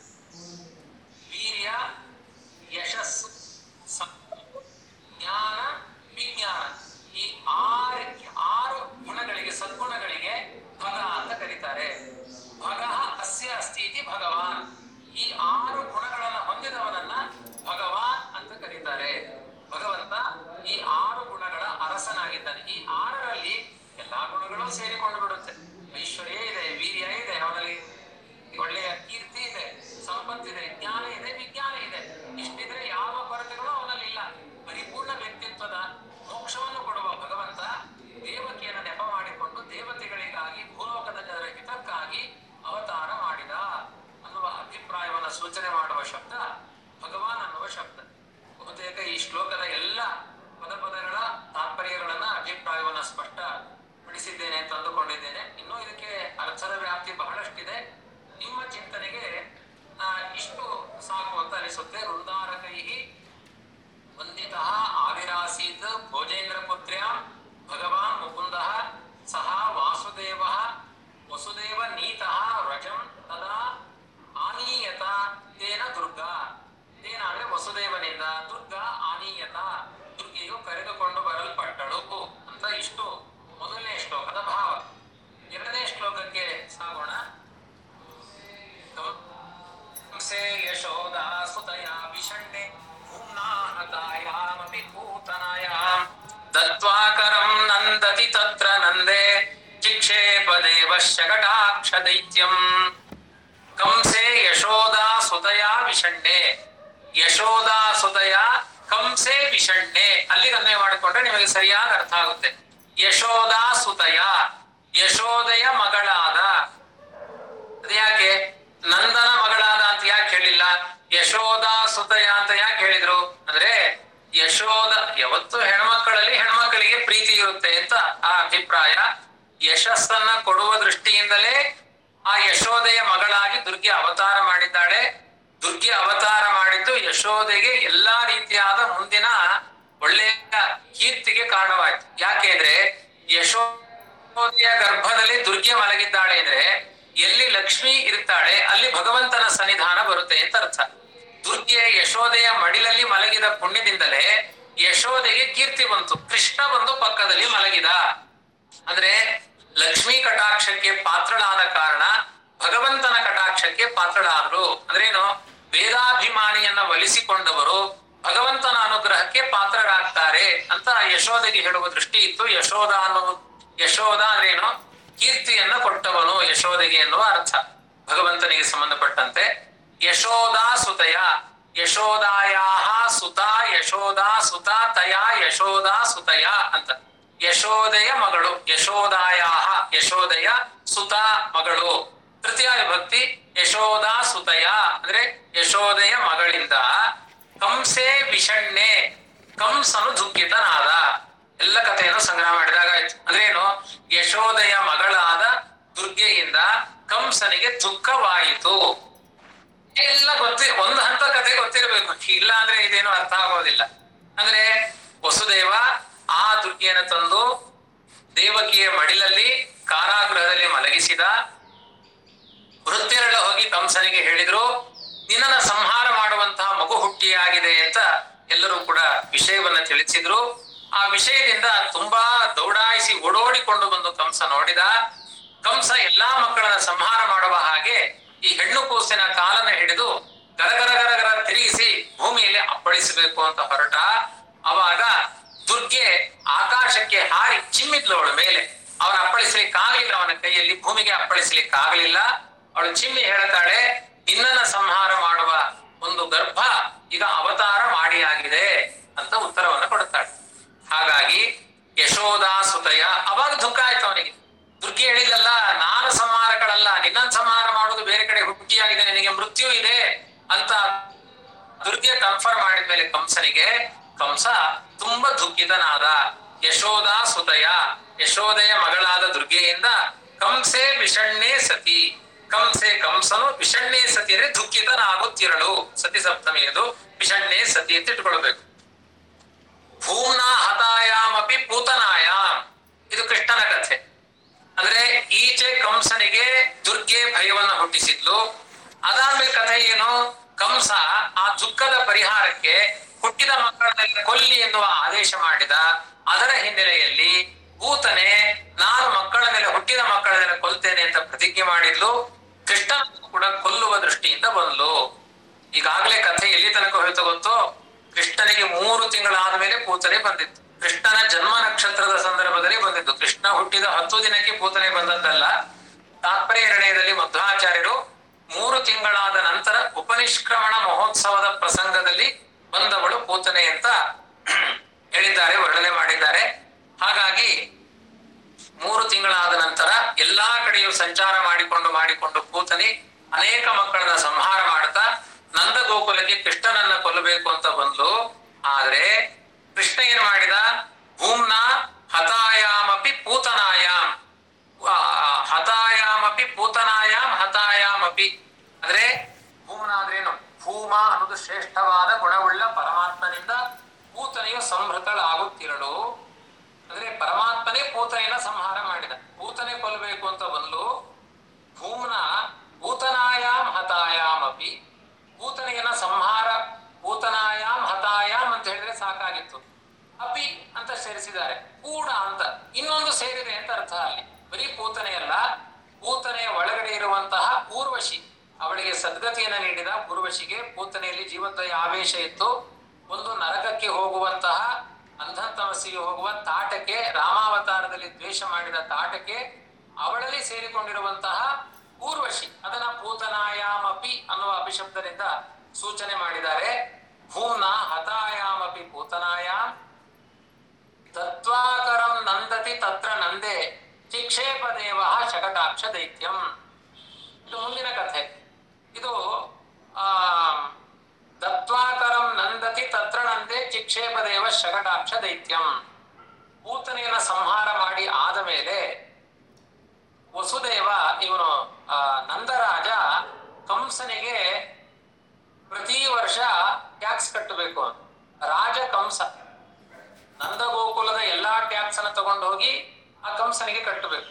ವೀರ್ಯ ಯಶಸ್ಸು ಸಂಪತ್ತು, ಜ್ಞಾನ ವಿಜ್ಞಾನ ಈ ಆರು ಆರು ಗುಣಗಳಿಗೆ ಸದ್ಗುಣಗಳಿಗೆ ಭಗ ಅಂತ ಕರೀತಾರೆ ಭಗ ಅಸ್ಯ ಅಸ್ತಿ ಇತಿ ಭಗವಾನ್ ಈ ಆರು ಗುಣಗಳನ್ನು ಹೊಂದಿದವನನ್ನ ಭಗವಾನ್ ಅಂತ ಕರೀತಾರೆ ಭಗವಂತ ಈ ಆರು ಗುಣಗಳ ಅರಸನಾಗಿದ್ದಾನೆ ಈ ಆರರಲ್ಲಿ ಎಲ್ಲಾ ಗುಣಗಳು ಸೇರಿಕೊಂಡು ಬಿಡುತ್ತೆ ಐಶ್ವರ್ಯ ಇದೆ ವೀರ್ಯ ಇದೆ ಅವನಲ್ಲಿ ಒಳ್ಳೆಯ ಕೀರ್ತಿ ಇದೆ ಸಂಪತ್ತಿದೆ ಜ್ಞಾನ ಇದೆ ವಿಜ್ಞಾನ ಇದೆ ಇಷ್ಟಿದ್ರೆ ಯಾವ ಕೊರತೆಗಳು ಅವನಲ್ಲಿ ಇಲ್ಲ ಪರಿಪೂರ್ಣ ವ್ಯಕ್ತಿತ್ವದ ಮೋಕ್ಷವನ್ನು ಕೊಡುವ ಭಗವಂತ ದೇವಕಿಯನ್ನು ನೆಪ ಮಾಡಿಕೊಂಡು ದೇವತೆಗಳಿಗಾಗಿ ಭೂಲೋಕದ ಜನರ ಹಿತಕ್ಕಾಗಿ ಅವತಾರ ಮಾಡಿದ ಅನ್ನುವ ಅಭಿಪ್ರಾಯವನ್ನು ಸೂಚನೆ ಮಾಡುವ ಶಬ್ದ ಭಗವಾನ್ ಅನ್ನುವ ಶಬ್ದ ಬಹುತೇಕ ಈ ಶ್ಲೋಕದ ಎಲ್ಲ ಪದ ಪದಗಳ ತಾತ್ಪರ್ಯಗಳನ್ನ ಅಭಿಪ್ರಾಯವನ್ನ ಸ್ಪಷ್ಟ ಪಡಿಸಿದ್ದೇನೆ ಅಂತ ಅಂದುಕೊಂಡಿದ್ದೇನೆ ಇನ್ನೂ ಇದಕ್ಕೆ ಅರ್ಥದ ವ್ಯಾಪ್ತಿ ಬಹಳಷ್ಟಿದೆ ನಿಮ್ಮ ಚಿಂತನೆಗೆ ಆ, ಇಷ್ಟು ಸಾಕು ಅಂತ ಅನಿಸುತ್ತೆ ವೃಂದಾರಕೈ ವಂದಿತ ಆವಿರಾಸೀತ್ ಭೋಜೇಂದ್ರ ಪುತ್ರ್ಯಾಂ ಭಗವಾನ್ ಮುಕುಂದ ಸಹ ವಾಸುದೇವ ವಸುದೇವ ನೀತಃ ವ್ರಜಂ ತದಾ ಆನೀಯತ ತೇನ ದುರ್ಗಾ ತೇನ ಅಂದ್ರೆ ವಸುದೇವನಿಂದ ದುರ್ಗಾ ಆನೀಯತ ದುರ್ಗೆಯು ಕರೆದುಕೊಂಡು ಬರಲ್ಪಟ್ಟಳು ಅಂತ ಇಷ್ಟು ಮೊದಲನೇ ಶ್ಲೋಕದ ಭಾವ ಎರಡನೇ ಶ್ಲೋಕಕ್ಕೆ ಸಾಗೋಣ से यशोदा सुतया विषण्णे भूम्नाहतायामपि पूतनायाम् दत्त्वा करम् नन्दति तत्र नन्दे चिक्षेपदेवश्च कटाक्षदैत्यम् ಕಂಸೆ ಯಶೋದಾ ಸುತಯ ವಿಷಣ್ಣೆ ಯಶೋದಾ ಸುತಯ ಕಂಸೆ ವಿಷಣ್ಣೆ ಅಲ್ಲಿಗೆ ಅನ್ವಯ ಮಾಡಿಕೊಂಡ್ರೆ ನಿಮಗೆ ಸರಿಯಾಗಿ ಅರ್ಥ ಆಗುತ್ತೆ ಯಶೋದಾ ಸುತಯ ಯಶೋದಯ ಮಗಳಾದ ಅದ್ಯಾಕೆ ನಂದನ ಮಗಳಾದ ಅಂತ ಯಾಕೆ ಹೇಳಿಲ್ಲ ಯಶೋದ ಸುತಯ ಅಂತ ಯಾಕೆ ಹೇಳಿದ್ರು ಅಂದ್ರೆ ಯಶೋದ ಯಾವತ್ತು ಹೆಣ್ಮಕ್ಕಳಲ್ಲಿ ಹೆಣ್ಮಕ್ಕಳಿಗೆ ಪ್ರೀತಿ ಇರುತ್ತೆ ಅಂತ ಆ ಅಭಿಪ್ರಾಯ ಯಶಸ್ಸನ್ನ ಕೊಡುವ ದೃಷ್ಟಿಯಿಂದಲೇ ಆ ಯಶೋದೆಯ ಮಗಳಾಗಿ ದುರ್ಗೆ ಅವತಾರ ಮಾಡಿದ್ದಾಳೆ ದುರ್ಗೆ ಅವತಾರ ಮಾಡಿದ್ದು ಯಶೋದೆಗೆ ಎಲ್ಲಾ ರೀತಿಯಾದ ಮುಂದಿನ ಒಳ್ಳೆಯ ಕೀರ್ತಿಗೆ ಕಾರಣವಾಯ್ತು ಯಾಕೆ ಅಂದ್ರೆ ಯಶೋದೆಯ ಗರ್ಭದಲ್ಲಿ ದುರ್ಗೆ ಮಲಗಿದ್ದಾಳೆ ಅಂದ್ರೆ ಎಲ್ಲಿ ಲಕ್ಷ್ಮಿ ಇರ್ತಾಳೆ ಅಲ್ಲಿ ಭಗವಂತನ ಸನ್ನಿಧಾನ ಬರುತ್ತೆ ಅಂತ ಅರ್ಥ ದುರ್ಗೆ ಯಶೋದೆಯ ಮಡಿಲಲ್ಲಿ ಮಲಗಿದ ಪುಣ್ಯದಿಂದಲೇ ಯಶೋದೆಗೆ ಕೀರ್ತಿ ಬಂತು ಕೃಷ್ಣ ಬಂದು ಪಕ್ಕದಲ್ಲಿ ಮಲಗಿದ ಅಂದ್ರೆ ಲಕ್ಷ್ಮೀ ಕಟಾಕ್ಷಕ್ಕೆ ಪಾತ್ರಳಾದ ಕಾರಣ ಭಗವಂತನ ಕಟಾಕ್ಷಕ್ಕೆ ಪಾತ್ರಳಾದ್ರು ಅಂದ್ರೇನು ವೇದಾಭಿಮಾನಿಯನ್ನ ಒಲಿಸಿಕೊಂಡವರು ಭಗವಂತನ ಅನುಗ್ರಹಕ್ಕೆ ಪಾತ್ರರಾಗ್ತಾರೆ ಅಂತ ಯಶೋದೆಗೆ ಹೇಳುವ ದೃಷ್ಟಿ ಇತ್ತು ಯಶೋದ ಅನ್ನೋ ಯಶೋದ ಅಂದ್ರೇನು ಕೀರ್ತಿಯನ್ನ ಕೊಟ್ಟವನು ಯಶೋದೆಗೆ ಎನ್ನುವ ಅರ್ಥ ಭಗವಂತನಿಗೆ ಸಂಬಂಧಪಟ್ಟಂತೆ ಯಶೋದಾ ಸುತಯ ಯಶೋದಾಯಾ ಸುತ ಯಶೋದಾ ಸುತ ತಯ ಯಶೋದಾ ಸುತಯ ಅಂತ ಯಶೋದೆಯ ಮಗಳು ಯಶೋದಾಯಾ ಯಶೋದೆಯ ಸುತ ಮಗಳು ತೃತೀಯ ವಿಭಕ್ತಿ ಯಶೋದಾ ಸುತಯ ಅಂದ್ರೆ ಯಶೋದೆಯ ಮಗಳಿಂದ ಕಂಸೆ ವಿಷಣ್ಣೆ ಕಂಸನು ದುಃಖಿತನಾದ ಎಲ್ಲ ಕಥೆಯನ್ನು ಸಂಗ್ರಹ ಮಾಡಿದಾಗ ಆಯ್ತು ಅಂದ್ರೇನು ಯಶೋದೆಯ ಮಗಳಾದ ದುರ್ಗೆಯಿಂದ ಕಂಸನಿಗೆ ದುಃಖವಾಯಿತು ಎಲ್ಲ ಗೊತ್ತಿ ಒಂದು ಹಂತ ಕಥೆ ಗೊತ್ತಿರಬೇಕು ಇಲ್ಲ ಅಂದ್ರೆ ಇದೇನು ಅರ್ಥ ಆಗೋದಿಲ್ಲ ಅಂದ್ರೆ ವಸುದೇವ ಆ ದುರ್ಗೆಯನ್ನು ತಂದು ದೇವಕಿಯ ಮಡಿಲಲ್ಲಿ ಕಾರಾಗೃಹದಲ್ಲಿ ಮಲಗಿಸಿದ ವೃತ್ತಿಯರೆಲ್ಲ ಹೋಗಿ ಕಂಸನಿಗೆ ಹೇಳಿದ್ರು ನಿನ್ನನ್ನ ಸಂಹಾರ ಮಾಡುವಂತಹ ಮಗು ಹುಟ್ಟಿಯಾಗಿದೆ ಅಂತ ಎಲ್ಲರೂ ಕೂಡ ವಿಷಯವನ್ನ ತಿಳಿಸಿದ್ರು ಆ ವಿಷಯದಿಂದ ತುಂಬಾ ದೌಡಾಯಿಸಿ ಓಡೋಡಿಕೊಂಡು ಬಂದು ಕಂಸ ನೋಡಿದ ಕಂಸ ಎಲ್ಲಾ ಮಕ್ಕಳನ್ನ ಸಂಹಾರ ಮಾಡುವ ಹಾಗೆ ಈ ಹೆಣ್ಣು ಕೂಸಿನ ಕಾಲನ್ನ ಹಿಡಿದು ಗರಗರ ಗರಗರ ತಿರುಗಿಸಿ ಭೂಮಿಯಲ್ಲಿ ಅಪ್ಪಳಿಸಬೇಕು ಅಂತ ಹೊರಟ ಅವಾಗ ದುರ್ಗೆ ಆಕಾಶಕ್ಕೆ ಹಾರಿ ಚಿಮ್ಮಿದ್ಲು ಅವಳ ಮೇಲೆ ಅವನ ಅಪ್ಪಳಿಸ್ಲಿಕ್ಕೆ ಆಗ್ಲಿಲ್ಲ ಅವನ ಕೈಯಲ್ಲಿ ಭೂಮಿಗೆ ಅಪ್ಪಳಿಸ್ಲಿಕ್ಕೆ ಆಗ್ಲಿಲ್ಲ ಅವಳು ಚಿಮ್ಮಿ ಹೇಳ್ತಾಳೆ ನಿನ್ನನ್ನ ಸಂಹಾರ ಮಾಡುವ ಒಂದು ಗರ್ಭ ಈಗ ಅವತಾರ ಮಾಡಿಯಾಗಿದೆ ಅಂತ ಉತ್ತರವನ್ನು ಕೊಡುತ್ತಾಳೆ ಹಾಗಾಗಿ ಯಶೋದಾ ಸುತಯ ಅವಾಗ ದುಃಖ ಆಯ್ತು ಅವನಿಗೆ ದುರ್ಗೆ ಹೇಳಿಲ್ಲಲ್ಲ ನಾನು ಸಂಹಾರಗಳಲ್ಲ ನಿನ್ನನ್ ಸಂಹಾರ ಮಾಡೋದು ಬೇರೆ ಕಡೆ ಹುಟ್ಟಿಯಾಗಿದೆ ನಿನಗೆ ಮೃತ್ಯು ಇದೆ ಅಂತ ದುರ್ಗೆ ಕನ್ಫರ್ಮ್ ಮಾಡಿದ್ಮೇಲೆ ಕಂಸನಿಗೆ ಕಂಸ ತುಂಬಾ ದುಃಖಿತನಾದ ಯಶೋದಾ ಸುತಯ ಯಶೋದೆಯ ಮಗಳಾದ ದುರ್ಗೆಯಿಂದ ಕಂಸೆ ವಿಷಣ್ಣೆ ಸತಿ ಕಂಸೆ ಕಂಸನು ವಿಷಣ್ಣೆ ಸತಿ ಅಂದ್ರೆ ದುಃಖಿತನಾಗುತ್ತಿರಳು ಸತಿ ಸಪ್ತಮಿಯದು ವಿಷಣ್ಣೆ ಸತಿ ಅಂತ ಇಟ್ಕೊಳ್ಬೇಕು ಭೂಮ್ನ ಹತಾಯಾಮಪಿ ಪೂತನಾಯಾಮ್ ಇದು ಕೃಷ್ಣನ ಕಥೆ ಅಂದ್ರೆ ಈಚೆ ಕಂಸನಿಗೆ ದುರ್ಗೆ ಭಯವನ್ನ ಹುಟ್ಟಿಸಿದ್ಲು ಅದಾದ್ಮೇಲೆ ಕಥೆ ಏನು ಕಂಸ ಆ ದುಃಖದ ಪರಿಹಾರಕ್ಕೆ ಹುಟ್ಟಿದ ಮಕ್ಕಳನ್ನೆಲ್ಲ ಕೊಲ್ಲಿ ಎನ್ನುವ ಆದೇಶ ಮಾಡಿದ ಅದರ ಹಿನ್ನೆಲೆಯಲ್ಲಿ ಭೂತನೆ ನಾನು ಮಕ್ಕಳ ಮೇಲೆ ಹುಟ್ಟಿದ ಮಕ್ಕಳ ಮೇಲೆ ಕೊಲ್ತೇನೆ ಅಂತ ಪ್ರತಿಜ್ಞೆ ಮಾಡಿದ್ಲು ಕೃಷ್ಣನನ್ನು ಕೂಡ ಕೊಲ್ಲುವ ದೃಷ್ಟಿಯಿಂದ ಬಂದ್ಲು ಈಗಾಗಲೇ ಕಥೆ ಎಲ್ಲಿ ತನಕ ಹೋಯ್ತು ಗೊತ್ತೋ ಕೃಷ್ಣನಿಗೆ ಮೂರು ತಿಂಗಳಾದ ಮೇಲೆ ಪೂತನೆ ಬಂದಿತ್ತು ಕೃಷ್ಣನ ಜನ್ಮ ನಕ್ಷತ್ರದ ಸಂದರ್ಭದಲ್ಲಿ ಬಂದಿತ್ತು ಕೃಷ್ಣ ಹುಟ್ಟಿದ ಹತ್ತು ದಿನಕ್ಕೆ ಪೂತನೆ ಬಂದದ್ದಲ್ಲ ತಾತ್ಪರ್ಯ ನಿರ್ಣಯದಲ್ಲಿ ಮಧ್ವಾಚಾರ್ಯರು ಮೂರು ತಿಂಗಳಾದ ನಂತರ ಉಪನಿಷ್ಕ್ರಮಣ ಮಹೋತ್ಸವದ ಪ್ರಸಂಗದಲ್ಲಿ ಬಂದವಳು ಪೂತನೆ ಅಂತ ಹೇಳಿದ್ದಾರೆ ವರ್ಣನೆ ಮಾಡಿದ್ದಾರೆ ಹಾಗಾಗಿ ಮೂರು ತಿಂಗಳಾದ ನಂತರ ಎಲ್ಲಾ ಕಡೆಯೂ ಸಂಚಾರ ಮಾಡಿಕೊಂಡು ಮಾಡಿಕೊಂಡು ಪೂತನಿ ಅನೇಕ ಮಕ್ಕಳನ್ನ ಸಂಹಾರ ಮಾಡ್ತಾ ನಂದ ಗೋಕುಲಕ್ಕೆ ಕೃಷ್ಣನನ್ನ ಕೊಲ್ಲಬೇಕು ಅಂತ ಬಂದ್ಲು ಆದ್ರೆ ಕೃಷ್ಣ ಏನ್ ಮಾಡಿದ ಭೂಮ್ನ ಹತಾಯಾಮಪಿ ಪೂತನಾಯಾಮ್ ಆ, ಹತಾಯಾಮಪಿ ಪೂತನಾಯಾಮ್ ಹತಾಯಾಮಪಿ ಅಂದ್ರೆ ಭೂಮ್ನ ಅಂದ್ರೇನು ಭೂಮ ಅನ್ನೋದು ಶ್ರೇಷ್ಠವಾದ ಗುಣವುಳ್ಳ ಪರಮಾತ್ಮನಿಂದ ಪೂತನೆಯು ಸಂಹೃತಳಾಗುತ್ತಿರಳು ಅಂದ್ರೆ ಪರಮಾತ್ಮನೇ ಪೂತನೆಯನ್ನ ಸಂಹಾರ ಮಾಡಿದ ಪೂತನೆ ಕೊಲ್ಲಬೇಕು ಅಂತ ಬಂದ್ಲು ಭೂಮ್ನ ಭೂತನಾಯಾಮ್ ಹತಾಯಾಮ್ ಅಪಿ ಭೂತನೆಯನ್ನ ಸಂಹಾರ ಭೂತನಾಯಾಮ್ ಹತಾಯಾಮ್ ಅಂತ ಹೇಳಿದ್ರೆ ಸಾಕಾಗಿತ್ತು ಅಪಿ ಅಂತ ಸೇರಿಸಿದ್ದಾರೆ ಕೂಡ ಅಂತ ಇನ್ನೊಂದು ಸೇರಿದೆ ಅಂತ ಅರ್ಥ ಅಲ್ಲಿ ಬರೀ ಪೂತನೆಯಲ್ಲ ಪೂತನೆಯ ಒಳಗಡೆ ಇರುವಂತಹ ಊರ್ವಶಿ ಅವಳಿಗೆ ಸದ್ಗತಿಯನ್ನ ನೀಡಿದ ಊರ್ವಶಿಗೆ ಪೂತನೆಯಲ್ಲಿ ಜೀವಂತ ಆವೇಶ ಇತ್ತು ಒಂದು ನರಕಕ್ಕೆ ಹೋಗುವಂತಹ ಅಂಧಂತಮಸ್ಸಿಗೆ ಹೋಗುವ ತಾಟಕ್ಕೆ ರಾಮಾವತಾರದಲ್ಲಿ ದ್ವೇಷ ಮಾಡಿದ ತಾಟಕ್ಕೆ ಅವಳಲ್ಲಿ ಸೇರಿಕೊಂಡಿರುವಂತಹ ಊರ್ವಶಿ ಅದನ್ನ ಪೂತನಾಯಾಮಪಿ ಅನ್ನುವ ಅಭಿಶಬ್ದದಿಂದ ಸೂಚನೆ ಮಾಡಿದ್ದಾರೆ ಭೂಮ್ನ ಹತಾಯಾಮಪಿ ಪೂತನಾಯಾಮ್ ತತ್ವಾಕರಂ ನಂದತಿ ತತ್ರ ನಂದೆ ಚಿಕ್ಷೇಪ ದೇವ ಶಕಟಾಕ್ಷ ದೈತ್ಯಂ ಇದು ಮುಂದಿನ ಕಥೆ ಇದು ಆ ದತ್ವಾಕರಂ ನಂದತಿ ತತ್ರ ನಂದೆ ಚಿಕ್ಷೇಪ ದೇವ ಶಕಟಾಕ್ಷ ದೈತ್ಯಂ ಪೂತನೆಯನ್ನ ಸಂಹಾರ ಮಾಡಿ ಆದ ಮೇಲೆ ವಸುದೇವ ಇವನು ಆ, ನಂದರಾಜ ಕಂಸನಿಗೆ ಪ್ರತಿ ವರ್ಷ ಟ್ಯಾಕ್ಸ್ ಕಟ್ಟಬೇಕು ಅಂತ. ರಾಜ ಕಂಸ ನಂದಗೋಕುಲದ ಎಲ್ಲಾ ಟ್ಯಾಕ್ಸ್ ಅನ್ನ ತಗೊಂಡು ಹೋಗಿ ಆ ಕಂಸನಿಗೆ ಕಟ್ಟಬೇಕು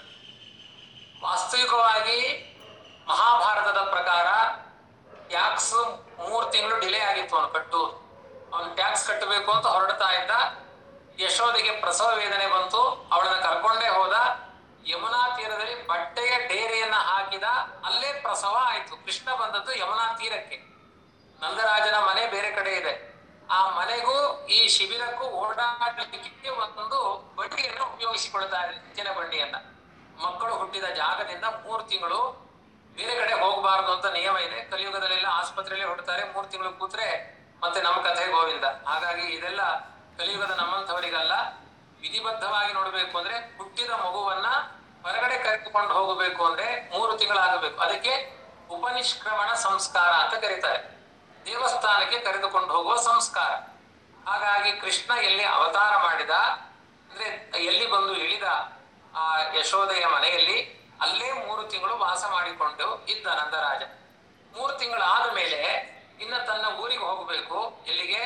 ವಾಸ್ತವಿಕವಾಗಿ ಮಹಾಭಾರತದ ಪ್ರಕಾರ ಟ್ಯಾಕ್ಸ್ ಮೂರ್ ತಿಂಗಳು ಡಿಲೇ ಆಗಿತ್ತು ಅವನು ಕಟ್ಟು ಅವನು ಟ್ಯಾಕ್ಸ್ ಕಟ್ಟಬೇಕು ಅಂತ ಹೊರಡ್ತಾ ಇದ್ದ ಯಶೋದೆಗೆ ಪ್ರಸವ ವೇದನೆ ಬಂತು ಅವಳನ್ನ ಕರ್ಕೊಂಡೇ ಹೋದ ಯಮುನಾ ತೀರದಲ್ಲಿ ಬಟ್ಟೆಯ ಡೇರೆಯನ್ನ ಹಾಕಿದ ಅಲ್ಲೇ ಪ್ರಸವ ಆಯ್ತು ಕೃಷ್ಣ ಬಂದದ್ದು ಯಮುನಾ ತೀರಕ್ಕೆ ನಂದರಾಜನ ಮನೆ ಬೇರೆ ಕಡೆ ಇದೆ ಆ ಮನೆಗೂ ಈ ಶಿಬಿರಕ್ಕೂ ಓಡಾಡಲಿಕ್ಕೆ ಒಂದು ಬಂಡಿಯನ್ನು ಉಪಯೋಗಿಸಿಕೊಳ್ತಾ ಇದೆ ಹೆಚ್ಚಿನ ಬಂಡಿಯನ್ನ ಮಕ್ಕಳು ಹುಟ್ಟಿದ ಜಾಗದಿಂದ ಮೂರು ತಿಂಗಳು ಬೇರೆ ಕಡೆ ಹೋಗಬಾರದು ಅಂತ ನಿಯಮ ಇದೆ ಕಲಿಯುಗದಲ್ಲೆಲ್ಲ ಆಸ್ಪತ್ರೆಯಲ್ಲಿ ಹೊಡ್ತಾರೆ ಮೂರು ತಿಂಗಳು ಕೂತ್ರೆ ಮತ್ತೆ ನಮ್ಮ ಕಥೆ ಗೋವಿಂದ ಹಾಗಾಗಿ ಇದೆಲ್ಲ ಕಲಿಯುಗದ ನಮ್ಮಂಥವರಿಗಲ್ಲ ವಿಧಿಬದ್ಧವಾಗಿ ನೋಡ್ಬೇಕು ಅಂದ್ರೆ ಹುಟ್ಟಿದ ಮಗುವನ್ನ ಹೊರಗಡೆ ಕರೆದುಕೊಂಡು ಹೋಗಬೇಕು ಅಂದ್ರೆ ಮೂರು ತಿಂಗಳಾಗಬೇಕು ಅದಕ್ಕೆ ಉಪನಿಷ್ಕ್ರಮಣ ಸಂಸ್ಕಾರ ಅಂತ ಕರೀತಾರೆ ದೇವಸ್ಥಾನಕ್ಕೆ ಕರೆದುಕೊಂಡು ಹೋಗುವ ಸಂಸ್ಕಾರ ಹಾಗಾಗಿ ಕೃಷ್ಣ ಎಲ್ಲಿ ಅವತಾರ ಮಾಡಿದ ಅಂದ್ರೆ ಎಲ್ಲಿ ಬಂದು ಇಳಿದ ಆ ಯಶೋದೆಯ ಮನೆಯಲ್ಲಿ ಅಲ್ಲೇ ಮೂರು ತಿಂಗಳು ವಾಸ ಮಾಡಿಕೊಂಡು ಇದ್ದ ನಂದರಾಜ ಮೂರು ತಿಂಗಳಾದ ಮೇಲೆ ಇನ್ನ ತನ್ನ ಊರಿಗೆ ಹೋಗಬೇಕು ಎಲ್ಲಿಗೆ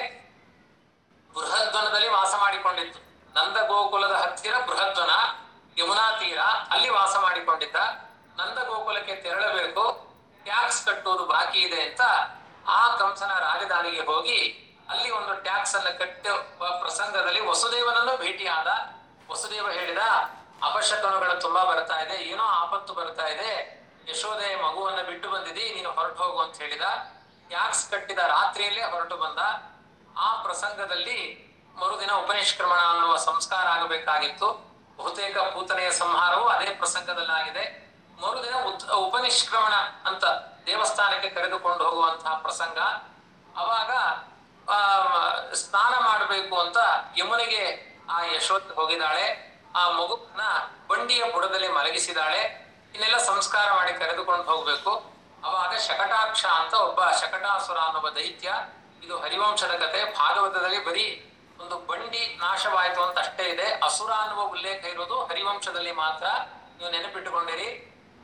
ಬೃಹದ್ವನದಲ್ಲಿ ವಾಸ ಮಾಡಿಕೊಂಡಿತ್ತು ನಂದ ಗೋಕುಲದ ಹತ್ತಿರ ಬೃಹದ್ವನ ಯಮುನಾ ತೀರ ಅಲ್ಲಿ ವಾಸ ಮಾಡಿಕೊಂಡಿದ್ದ ನಂದ ಗೋಕುಲಕ್ಕೆ ತೆರಳಬೇಕು ಟ್ಯಾಕ್ಸ್ ಕಟ್ಟುವುದು ಬಾಕಿ ಇದೆ ಅಂತ ಆ ಕಂಸನ ರಾಜಧಾನಿಗೆ ಹೋಗಿ ಅಲ್ಲಿ ಒಂದು ಟ್ಯಾಕ್ಸ್ ಅನ್ನ ಕಟ್ಟುವ ಪ್ರಸಂಗದಲ್ಲಿ ವಸುದೇವನನ್ನು ಭೇಟಿಯಾದ ವಸುದೇವ ಹೇಳಿದ ಅಪಶಕನಗಳು ತುಂಬಾ ಬರ್ತಾ ಇದೆ ಏನೋ ಆಪತ್ತು ಬರ್ತಾ ಇದೆ ಯಶೋದೆ ಮಗುವನ್ನ ಬಿಟ್ಟು ಬಂದಿದಿ ನೀನು ಹೊರಟು ಹೋಗು ಅಂತ ಹೇಳಿದ ಟ್ಯಾಕ್ಸ್ ಕಟ್ಟಿದ ರಾತ್ರಿಯಲ್ಲೇ ಹೊರಟು ಬಂದ ಆ ಪ್ರಸಂಗದಲ್ಲಿ ಮರುದಿನ ಉಪನಿಷ್ಕ್ರಮಣ ಅನ್ನುವ ಸಂಸ್ಕಾರ ಆಗಬೇಕಾಗಿತ್ತು ಬಹುತೇಕ ಪೂತನೆಯ ಸಂಹಾರವು ಅದೇ ಪ್ರಸಂಗದಲ್ಲಾಗಿದೆ ಮರುದಿನ ಉತ್- ಉಪನಿಷ್ಕ್ರಮಣ ಅಂತ ದೇವಸ್ಥಾನಕ್ಕೆ ಕರೆದುಕೊಂಡು ಹೋಗುವಂತಹ ಪ್ರಸಂಗ ಅವಾಗ ಆ ಸ್ನಾನ ಮಾಡಬೇಕು ಅಂತ ಯಮುನೆಗೆ ಆ ಯಶೋದ್ ಹೋಗಿದ್ದಾಳೆ ಆ ಮಗುವನ್ನ ಬಂಡಿಯ ಬುಡದಲ್ಲಿ ಮಲಗಿಸಿದಾಳೆ ಇನ್ನೆಲ್ಲ ಸಂಸ್ಕಾರ ಮಾಡಿ ಕರೆದುಕೊಂಡು ಹೋಗ್ಬೇಕು ಅವಾಗ ಶಕಟಾಕ್ಷ ಅಂತ ಒಬ್ಬ ಶಕಟಾಸುರ ಅನ್ನುವ ದೈತ್ಯ ಇದು ಹರಿವಂಶದ ಕತೆ ಭಾಗವತದಲ್ಲಿ ಬರೀ ಒಂದು ಬಂಡಿ ನಾಶವಾಯಿತು ಅಂತ ಅಷ್ಟೇ ಇದೆ ಅಸುರ ಅನ್ನುವ ಉಲ್ಲೇಖ ಇರೋದು ಹರಿವಂಶದಲ್ಲಿ ಮಾತ್ರ ನೀವು ನೆನಪಿಟ್ಟುಕೊಂಡಿರಿ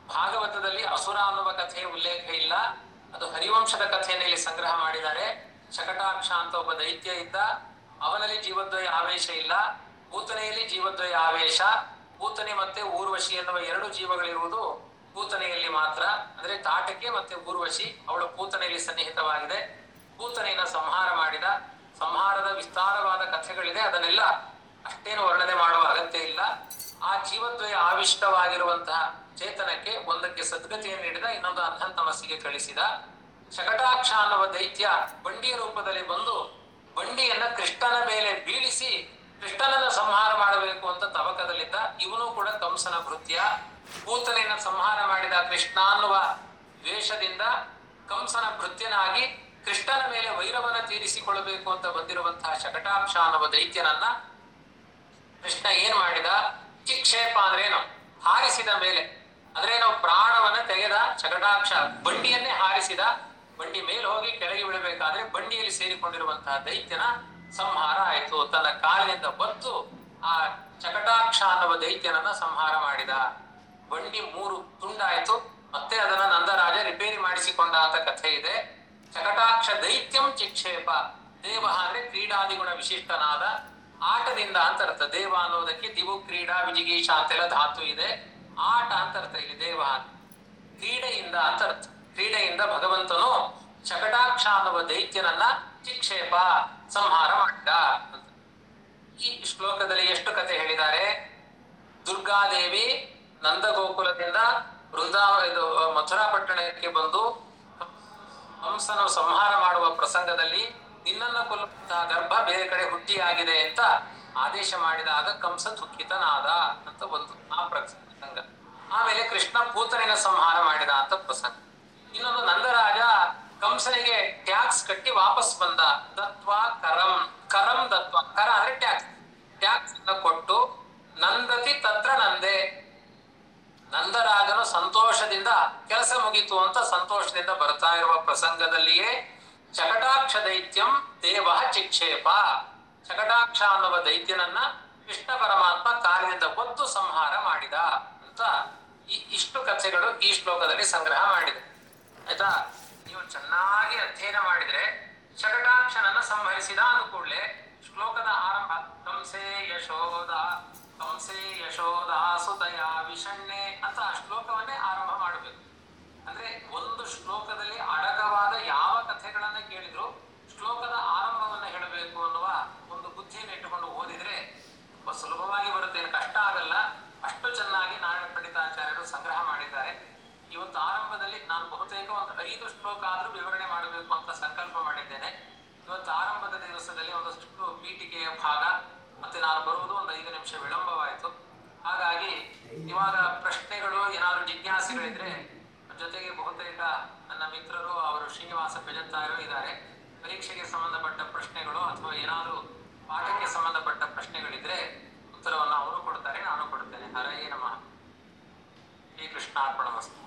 ಭಾಗವತದಲ್ಲಿ ಅಸುರ ಅನ್ನುವ ಕಥೆಯ ಉಲ್ಲೇಖ ಇಲ್ಲ ಅದು ಹರಿವಂಶದ ಕಥೆಯನ್ನು ಇಲ್ಲಿ ಸಂಗ್ರಹ ಮಾಡಿದ್ದಾರೆ ಶಕಟಾಕ್ಷ ಅಂತ ಒಬ್ಬ ದೈತ್ಯ ಇದ್ದ ಅವನಲ್ಲಿ ಜೀವದ್ವಯ ಆವೇಶ ಇಲ್ಲ ಪೂತನೆಯಲ್ಲಿ ಜೀವದ್ವಯ ಆವೇಶ ಪೂತನೆ ಮತ್ತೆ ಊರ್ವಶಿ ಎನ್ನುವ ಎರಡು ಜೀವಗಳಿರುವುದು ಪೂತನೆಯಲ್ಲಿ ಮಾತ್ರ ಅಂದ್ರೆ ತಾಟಕೆ ಮತ್ತೆ ಊರ್ವಶಿ ಅವಳು ಪೂತನೆಯಲ್ಲಿ ಸನ್ನಿಹಿತವಾಗಿದೆ ಪೂತನೆಯನ್ನ ಸಂಹಾರ ಮಾಡಿದ ಸಂಹಾರದ ವಿಸ್ತಾರವಾದ ಕಥೆಗಳಿದೆ ಅದನ್ನೆಲ್ಲ ಅಷ್ಟೇನು ವರ್ಣನೆ ಮಾಡುವ ಅಗತ್ಯ ಇಲ್ಲ ಆ ಜೀವದ್ವಯ ಆವಿಷ್ಟವಾಗಿರುವಂತಹ ಚೇತನಕ್ಕೆ ಒಂದಕ್ಕೆ ಸದ್ಗತಿಯನ್ನು ನೀಡಿದ ಇನ್ನೊಂದು ಅಂಧನ್ ತಮಸ್ಸಿಗೆ ಕಳಿಸಿದ ಶಕಟಾಕ್ಷ ಅನ್ನುವ ದೈತ್ಯ ಬಂಡಿಯ ರೂಪದಲ್ಲಿ ಬಂದು ಬಂಡಿಯನ್ನ ಕೃಷ್ಣನ ಮೇಲೆ ಬೀಳಿಸಿ ಕೃಷ್ಣನನ್ನ ಸಂಹಾರ ಮಾಡಬೇಕು ಅಂತ ತವಕದಲ್ಲಿದ್ದ ಇವನು ಕೂಡ ಕಂಸನ ಕೃತ್ಯ ಪೂತನೆಯನ್ನ ಸಂಹಾರ ಮಾಡಿದ ಕೃಷ್ಣ ಅನ್ನುವ ದ್ವೇಷದಿಂದ ಕಂಸನ ಭೃತ್ಯನಾಗಿ ಕೃಷ್ಣನ ಮೇಲೆ ವೈರವನ್ನ ತೀರಿಸಿಕೊಳ್ಳಬೇಕು ಅಂತ ಬಂದಿರುವಂತಹ ಶಕಟಾಕ್ಷ ಅನ್ನುವ ದೈತ್ಯನನ್ನ ಕೃಷ್ಣ ಏನ್ ಮಾಡಿದ ಚಿಕ್ಷೇಪ ಅಂದ್ರೇನು ಹಾರಿಸಿದ ಮೇಲೆ ಅಂದ್ರೆ ನಾವು ಪ್ರಾಣವನ್ನ ತೆಗೆದ ಶಕಟಾಕ್ಷ ಬಂಡಿಯನ್ನೇ ಹಾರಿಸಿದ ಬಂಡಿ ಮೇಲೆ ಹೋಗಿ ಕೆಳಗೆ ಬೀಳಬೇಕಾದ್ರೆ ಬಂಡಿಯಲ್ಲಿ ಸೇರಿಕೊಂಡಿರುವಂತಹ ದೈತ್ಯನ ಸಂಹಾರ ಆಯಿತು ತನ್ನ ಕಾಲಿನಿಂದ ಬತ್ತು ಆ ಶಕಟಾಕ್ಷ ಅನ್ನುವ ದೈತ್ಯನನ್ನ ಸಂಹಾರ ಮಾಡಿದ ಬಂಡಿ ಮೂರು ತುಂಡಾಯ್ತು ಮತ್ತೆ ಅದನ್ನ ನಂದರಾಜ ರಿಪೇರಿ ಮಾಡಿಸಿಕೊಂಡ ಅಂತ ಕಥೆ ಇದೆ ಶಕಟಾಕ್ಷ ದೈತ್ಯಂ ಚಿಕ್ಷೇಪ ದೇವ ಅಂದ್ರೆ ಕ್ರೀಡಾದಿಗುಣ ವಿಶಿಷ್ಟನಾದ ಆಟದಿಂದ ಅಂತ ಅರ್ಥ ದೇವ ಅನ್ನೋದಕ್ಕೆ ದಿವು ಕ್ರೀಡಾ ವಿಜಿಗೀಷ ಅಂತೆಲ್ಲ ಧಾತು ಇದೆ ಆಟ ಅಂತ ಅರ್ಥ ಇಲ್ಲಿ ದೇವ ಅಂತ. ಕ್ರೀಡೆಯಿಂದ ಅಂತ ಅರ್ಥ ಕ್ರೀಡೆಯಿಂದ ಭಗವಂತನು ಶಕಟಾಕ್ಷ ಅನ್ನುವ ದೈತ್ಯನನ್ನ ಚಿಕ್ಷೇಪ ಸಂಹಾರ ಮಾಡಿದ ಅಂತ. ಈ ಶ್ಲೋಕದಲ್ಲಿ ಎಷ್ಟು ಕಥೆ ಹೇಳಿದ್ದಾರೆ ದುರ್ಗಾದೇವಿ ನಂದಗೋಕುಲದಿಂದ ವೃಂದಾವ ಇದು ಮಥುರಾ ಪಟ್ಟಣಕ್ಕೆ ಬಂದು ಹಂಸನ ಸಂಹಾರ ಮಾಡುವ ಪ್ರಸಂಗದಲ್ಲಿ ನಿನ್ನನ್ನು ಕೊಲ್ಲುವಂತಹ ಗರ್ಭ ಬೇರೆ ಕಡೆ ಹುಟ್ಟಿಯಾಗಿದೆ ಅಂತ ಆದೇಶ ಮಾಡಿದಾಗ ಕಂಸ ದುಃಖಿತನಾದ ಅಂತ ಒಂದು ಆ ಪ್ರಸಂಗ ಆಮೇಲೆ ಕೃಷ್ಣ ಪೂತನಿನ ಸಂಹಾರ ಮಾಡಿದ ಅಂತ ಪ್ರಸಂಗ ಇನ್ನೊಂದು ನಂದರಾಜ ಕಂಸನಿಗೆ ಟ್ಯಾಕ್ಸ್ ಕಟ್ಟಿ ವಾಪಸ್ ಬಂದ ದತ್ವ ಕರಂ ಕರಂ ದತ್ವ ಕರ ಅಂದ್ರೆ ಟ್ಯಾಕ್ಸ್ ಟ್ಯಾಕ್ಸ್ ಅನ್ನ ಕೊಟ್ಟು ನಂದತಿ ತತ್ರ ನಂದೆ ನಂದರಾಜನು ಸಂತೋಷದಿಂದ ಕೆಲಸ ಮುಗೀತು ಅಂತ ಸಂತೋಷದಿಂದ ಬರ್ತಾ ಇರುವ ಪ್ರಸಂಗದಲ್ಲಿಯೇ ಶಕಟಾಕ್ಷ ದೈತ್ಯಂ ದೇವ ಚಿಕ್ಷೇಪ ಶಕಟಾಕ್ಷ ಅನ್ನುವ ದೈತ್ಯನನ್ನ ಕೃಷ್ಣ ಪರಮಾತ್ಮ ಕಾಲಿನಿಂದ ಒತ್ತು ಸಂಹಾರ ಮಾಡಿದ ಅಂತ ಈ ಇಷ್ಟು ಕಥೆಗಳು ಈ ಶ್ಲೋಕದಲ್ಲಿ ಸಂಗ್ರಹ ಮಾಡಿದೆ ಆಯ್ತಾ ನೀವು ಚೆನ್ನಾಗಿ ಅಧ್ಯಯನ ಮಾಡಿದ್ರೆ ಶಕಟಾಕ್ಷನನ್ನ ಸಂಹರಿಸಿದ ಅಂದ ಕೂಡಲೇ ಶ್ಲೋಕದ ಆರಂಭ ಕಂಸೆ ಯಶೋದ ಕಂಸೆ ಯಶೋದ ಸುತಯ ವಿಷಣ್ಣೆ ಅಂತ ಆ ಶ್ಲೋಕವನ್ನೇ ಆರಂಭ ಮಾಡಬೇಕು ಅಂದ್ರೆ ಒಂದು ಶ್ಲೋಕದಲ್ಲಿ ಅಡಕವಾದ ಯಾವ ಕಥೆಗಳನ್ನ ಕೇಳಿದ್ರು ಶ್ಲೋಕದ ಆರಂಭವನ್ನ ಹೇಳಬೇಕು ಅನ್ನುವ ಒಂದು ಬುದ್ಧಿಯನ್ನು ಇಟ್ಟುಕೊಂಡು ಓದಿದ್ರೆ ತುಂಬಾ ಸುಲಭವಾಗಿ ಬರುತ್ತೆ ಏನು ಕಷ್ಟ ಆಗಲ್ಲ ಅಷ್ಟು ಚೆನ್ನಾಗಿ ನಾರಾಯಣ ಪಂಡಿತಾಚಾರ್ಯರು ಸಂಗ್ರಹ ಮಾಡಿದ್ದಾರೆ ಇವತ್ತು ಆರಂಭದಲ್ಲಿ ನಾನು ಬಹುತೇಕ ಒಂದು ಐದು ಶ್ಲೋಕ ಆದ್ರೂ ವಿವರಣೆ ಮಾಡಬೇಕು ಅಂತ ಸಂಕಲ್ಪ ಮಾಡಿದ್ದೇನೆ ಇವತ್ತು ಆರಂಭದ ದಿವಸದಲ್ಲಿ ಒಂದಷ್ಟು ಪೀಠಿಕೆಯ ಭಾಗ ಮತ್ತೆ ನಾನು ಬರುವುದು ಒಂದು ಐದು ನಿಮಿಷ ವಿಳಂಬವಾಯಿತು ಹಾಗಾಗಿ ಇವಾಗ ಪ್ರಶ್ನೆಗಳು ಏನಾದ್ರು ಜಿಜ್ಞಾಸೆಗಳಿದ್ರೆ ಜೊತೆಗೆ ಬಹುತೇಕ ನನ್ನ ಮಿತ್ರರು ಅವರು ಶ್ರೀನಿವಾಸ ಪೆಜತ್ತಾರು ಇದ್ದಾರೆ ಪರೀಕ್ಷೆಗೆ ಸಂಬಂಧಪಟ್ಟ ಪ್ರಶ್ನೆಗಳು ಅಥವಾ ಏನಾದ್ರು ಪಾಠಕ್ಕೆ ಸಂಬಂಧಪಟ್ಟ ಪ್ರಶ್ನೆಗಳಿದ್ರೆ ಉತ್ತರವನ್ನು ಅವರು ಕೊಡ್ತಾರೆ ನಾನು ಕೊಡ್ತೇನೆ ಹರೇ ನಮಃ ಶ್ರೀ ಕೃಷ್ಣಾರ್ಪಣ ಮಸ್ತು